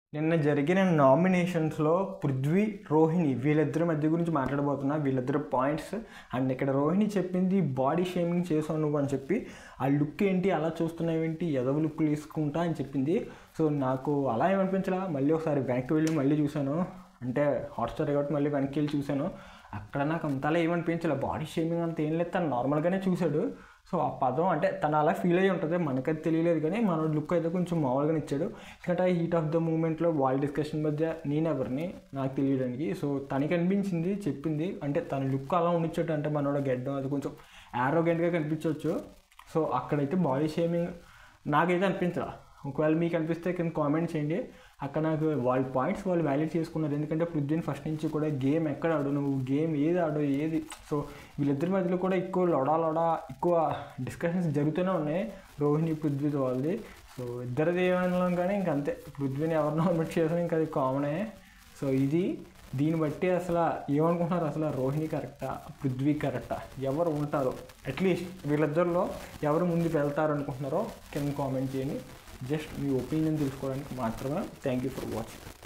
నిన్న జరిగిన నామినేషన్స్లో పృథ్వీ రోహిణి వీళ్ళిద్దరి మధ్య గురించి మాట్లాడబోతున్నా వీళ్ళిద్దరు పాయింట్స్ అండ్ ఇక్కడ రోహిణి చెప్పింది బాడీ షేమింగ్ చేసావు నువ్వు అని చెప్పి ఆ లుక్ ఏంటి అలా చూస్తున్నావు ఏంటి ఎదవ లుక్లు తీసుకుంటా అని చెప్పింది సో నాకు అలా ఏమనిపించలా మళ్ళీ ఒకసారి వెనక్కి వెళ్ళి మళ్ళీ చూశాను అంటే హాట్స్టార్ కాబట్టి మళ్ళీ వెనక్కి వెళ్ళి చూశాను అక్కడ నాకు అంతలా ఏమనిపించలే బాడీ షేమింగ్ అంత ఏం లేదు తను నార్మల్గానే చూశాడు సో ఆ పదం అంటే తను అలా ఫీల్ అయ్యి ఉంటుంది మనకైతే తెలియలేదు కానీ మన లుక్ అయితే కొంచెం మామూలుగానే ఇచ్చాడు ఎందుకంటే హీట్ ఆఫ్ ద మూమెంట్లో వాళ్ళ డిస్కషన్ మధ్య నేను ఎవరిని నాకు తెలియడానికి సో తనకి అనిపించింది చెప్పింది అంటే తన లుక్ అలా ఉండిచ్చాడు అంటే మనోడ గెడ్డం అది కొంచెం యారోగెంట్గా కనిపించవచ్చు సో అక్కడైతే బాడీ షేమింగ్ నాకైతే అనిపించదా ఒకవేళ మీకు అనిపిస్తే కింద కామెంట్ చేయండి అక్కడ నాకు వాళ్ళ పాయింట్స్ వాళ్ళు వ్యాలిడ్ చేసుకున్నారు ఎందుకంటే పృథ్వీని ఫస్ట్ నుంచి కూడా గేమ్ ఎక్కడ ఆడు నువ్వు గేమ్ ఏది ఆడు ఏది సో వీళ్ళిద్దరి మధ్యలో కూడా ఎక్కువ లొడా లొడా ఎక్కువ డిస్కషన్స్ జరుగుతూనే ఉన్నాయి రోహిణి పృథ్వీ వాళ్ళది సో ఇద్దరిది ఏమన్నాం కానీ ఇంక అంతే పృథ్వీని ఎవరు నామినేట్ చేసినా ఇంకా అది కామనే సో ఇది దీన్ని బట్టి అసలు ఏమనుకుంటున్నారు అసలు రోహిణి కరెక్టా పృథ్వీ కరెక్టా ఎవరు ఉంటారో అట్లీస్ట్ వీళ్ళిద్దరిలో ఎవరు ముందుకు వెళ్తారు అనుకుంటున్నారో కింద కామెంట్ చేయండి జస్ట్ మీ ఒపీనియన్ తెలుసుకోవడానికి మాత్రమే థ్యాంక్ యూ ఫర్ వాచింగ్